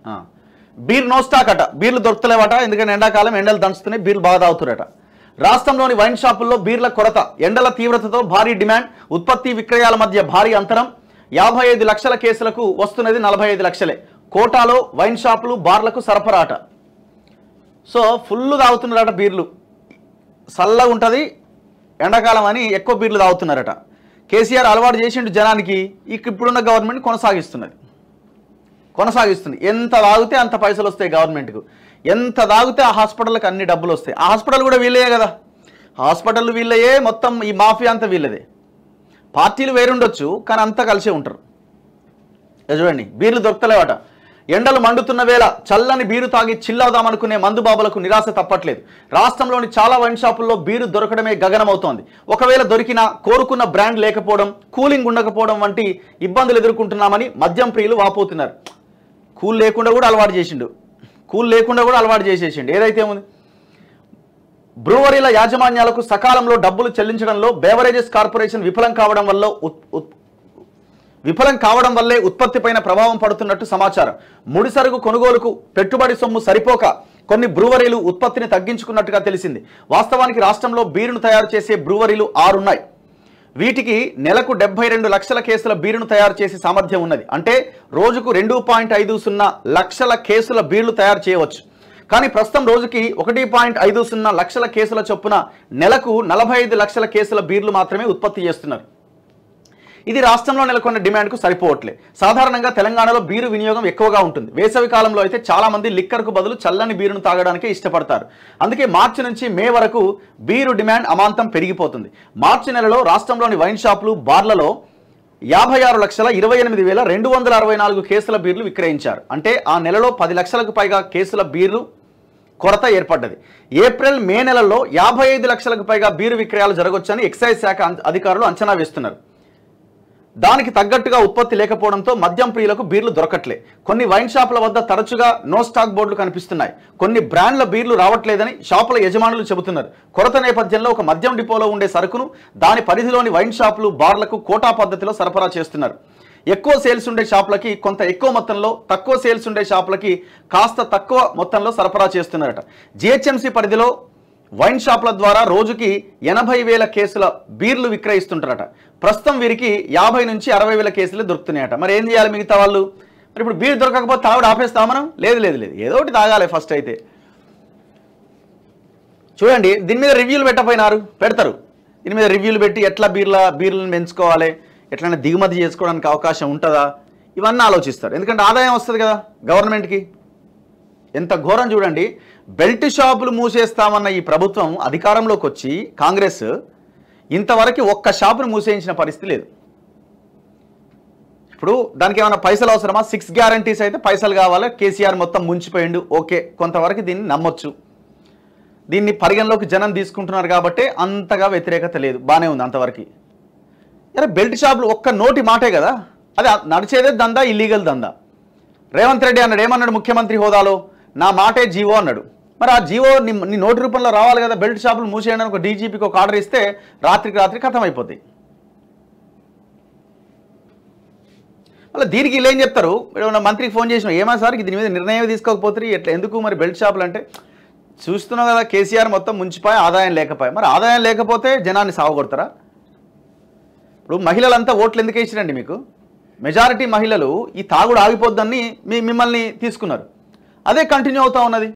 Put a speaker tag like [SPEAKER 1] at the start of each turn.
[SPEAKER 1] ఆ. Beer no stock అట బీర్లు దొరుకుతలేవట ఎందుకంటే ఎండాకాలం ఎండలు దంచుతున్నాయి బీర్లు బాగా తాగుతురట రాష్ట్రంలోని వైన్ షాపుల్లో బీర్ల కొరత ఎండల తీవ్రతతో భారీ డిమాండ్ ఉత్పత్తి విక్రయాల మధ్య భారీ అంతరం యాభై ఐదు లక్షల కేసులకు వస్తున్నది నలభై ఐదు లక్షలే కోటాలో వైన్ షాపులు బార్లకు సరఫరాట సో ఫుల్ తాగుతున్నారట బీర్లు చల్లగా ఉంటుంది ఎండాకాలం అని ఎక్కువ బీర్లు తాగుతున్నారట కేసీఆర్ అలవాటు చేసిండు జనానికి ఇక ఇప్పుడున్న గవర్నమెంట్ కొనసాగిస్తున్నది కొనసాగిస్తుంది ఎంత తాగితే అంత పైసలు వస్తాయి గవర్నమెంట్కు ఎంత తాగితే ఆ హాస్పిటల్కి అన్ని డబ్బులు వస్తాయి ఆ హాస్పిటల్ కూడా వీళ్ళయే కదా హాస్పిటల్ వీళ్ళయే మొత్తం ఈ మాఫియా అంతా వీళ్ళదే పార్టీలు వేరుండొచ్చు కానీ అంతా కలిసే ఉంటారు ఇక చూడండి బీర్లు దొరకలేవట ఎండలు మండుతున్న వేళ చల్లని బీరు తాగి చిల్లవుదామనుకునే మందు బాబులకు నిరాశ తప్పట్లేదు రాష్ట్రంలోని చాలా వైన్ షాపుల్లో బీరు దొరకడమే గగనమవుతోంది ఒకవేళ దొరికినా కోరుకున్న బ్రాండ్ లేకపోవడం కూలింగ్ ఉండకపోవడం వంటి ఇబ్బందులు ఎదుర్కొంటున్నామని మద్యం ప్రియులు వాపోతున్నారు కూల్ లేకుండా కూడా అలవాటు చేసిండు కూల్ లేకుండా కూడా అలవాటు చేసేసిండు ఏదైతే ఉంది బ్రూవరీల యాజమాన్యాలకు సకాలంలో డబ్బులు చెల్లించడంలో బేవరేజెస్ కార్పొరేషన్ విఫలం కావడం వల్ల ఉత్- ఉత్- విఫలం కావడం వల్లే ఉత్పత్తిపైన ప్రభావం పడుతున్నట్టు సమాచారం ముడిసరుకు కొనుగోలుకు పెట్టుబడి సొమ్ము సరిపోక కొన్ని బ్రూవరీలు ఉత్పత్తిని తగ్గించుకున్నట్టుగా తెలిసింది వాస్తవానికి రాష్ట్రంలో బీరును తయారు చేసే బ్రూవరీలు ఆరున్నాయి వీటికి నెలకు డెబ్బై రెండు లక్షల కేసుల బీరును తయారు చేసే సామర్థ్యం ఉన్నది అంటే రోజుకు రెండు పాయింట్ ఐదు సున్నా లక్షల కేసుల బీర్లు తయారు చేయవచ్చు కానీ ప్రస్తుతం రోజుకి ఒకటి పాయింట్ ఐదు సున్నా లక్షల కేసుల చొప్పున నెలకు నలభై ఐదు లక్షల కేసుల బీర్లు మాత్రమే ఉత్పత్తి చేస్తున్నారు ఇది రాష్ట్రంలో నెలకొన్న డిమాండ్కు సరిపోవట్లే సాధారణంగా తెలంగాణలో బీరు వినియోగం ఎక్కువగా ఉంటుంది వేసవి కాలంలో అయితే చాలా మంది లిక్కర్కు బదులు చల్లని బీరును తాగడానికే ఇష్టపడతారు అందుకే మార్చి నుంచి మే వరకు బీరు డిమాండ్ అమాంతం పెరిగిపోతుంది మార్చి నెలలో రాష్ట్రంలోని వైన్ షాపులు బార్లలో యాభై ఆరు లక్షల ఇరవై ఎనిమిది వేల రెండు వందల అరవై నాలుగు కేసుల బీర్లు విక్రయించారు అంటే ఆ నెలలో పది లక్షలకు పైగా కేసుల బీర్లు కొరత ఏర్పడ్డది ఏప్రిల్ మే నెలల్లో యాభై ఐదు లక్షలకు పైగా బీరు విక్రయాలు జరగొచ్చని ఎక్సైజ్ శాఖ అం- అధికారులు అంచనా వేస్తున్నారు దానికి తగ్గట్టుగా ఉత్పత్తి లేకపోవడంతో మద్యం ప్రియులకు బీర్లు దొరకట్లే కొన్ని వైన్ షాపుల వద్ద తరచుగా నో స్టాక్ బోర్డులు కనిపిస్తున్నాయి కొన్ని బ్రాండ్ల బీర్లు రావట్లేదని షాపుల యజమానులు చెబుతున్నారు కొరత నేపథ్యంలో ఒక మద్యం డిపోలో ఉండే సరుకును దాని పరిధిలోని వైన్ షాపులు బార్లకు కోటా పద్ధతిలో సరఫరా చేస్తున్నారు ఎక్కువ సేల్స్ ఉండే షాపులకి కొంత ఎక్కువ మొత్తంలో తక్కువ సేల్స్ ఉండే షాపులకి కాస్త తక్కువ మొత్తంలో సరఫరా చేస్తున్నారట జిహెచ్ఎంసీ పరిధిలో వైన్ షాపుల ద్వారా రోజుకి ఎనభై వేల కేసుల బీర్లు విక్రయిస్తుంటారట ప్రస్తుతం వీరికి యాభై నుంచి అరవై వేల కేసులు దొరుకుతున్నాయట మరి ఏం చేయాలి మిగతా వాళ్ళు మరి ఇప్పుడు బీర్ దొరకకపోతే తాగుడు ఆపేస్తామా మనం లేదు లేదు లేదు ఏదో ఒకటి తాగాలి ఫస్ట్ అయితే చూడండి దీని మీద రివ్యూలు పెట్టపోయినారు పెడతారు దీని మీద రివ్యూలు పెట్టి ఎట్లా బీర్ల బీర్లను పెంచుకోవాలి ఎట్లైనా దిగుమతి చేసుకోవడానికి అవకాశం ఉంటుందా ఇవన్నీ ఆలోచిస్తారు ఎందుకంటే ఆదాయం వస్తుంది కదా గవర్నమెంట్కి ఎంత ఘోరం చూడండి బెల్ట్ షాపులు మూసేస్తామన్న ఈ ప్రభుత్వం అధికారంలోకి వచ్చి కాంగ్రెస్ ఇంతవరకు ఒక్క షాపును మూసేయించిన పరిస్థితి లేదు ఇప్పుడు దానికి ఏమైనా పైసలు అవసరమా సిక్స్ గ్యారంటీస్ అయితే పైసలు కావాలి కేసీఆర్ మొత్తం ముంచిపోయిండు ఓకే కొంతవరకు దీన్ని నమ్మొచ్చు దీన్ని పరిగణలోకి జనం తీసుకుంటున్నారు కాబట్టి అంతగా వ్యతిరేకత లేదు బాగానే ఉంది అంతవరకు అరే బెల్ట్ షాపులు ఒక్క నోటి మాటే కదా అది నడిచేదే దందా ఇల్లీగల్ దందా రేవంత్ రెడ్డి అన్నాడు ఏమన్నాడు ముఖ్యమంత్రి హోదాలో నా మాటే జీవో అన్నాడు మరి ఆ జీవో నీ నీ నోటి రూపంలో రావాలి కదా బెల్ట్ షాపులు మూసేయడానికి ఒక డీజీపీకి ఒక ఆర్డర్ ఇస్తే రాత్రికి రాత్రి ఖతం అయిపోతాయి మళ్ళీ దీనికి వీళ్ళు ఏం చెప్తారు ఏమన్నా మంత్రికి ఫోన్ చేసిన ఏమా సార్ దీని మీద నిర్ణయం తీసుకోకపోతే ఎట్లా ఎందుకు మరి బెల్ట్ షాపులు అంటే చూస్తున్నాం కదా కేసీఆర్ మొత్తం ముంచిపోయి ఆదాయం లేకపోయి మరి ఆదాయం లేకపోతే జనాన్ని సావగొడతారా ఇప్పుడు మహిళలంతా ఓట్లు ఎందుకు వేసిరండి మీకు మెజారిటీ మహిళలు ఈ తాగుడు ఆగిపోద్దని మీ మిమ్మల్ని తీసుకున్నారు అదే కంటిన్యూ అవుతా ఉన్నది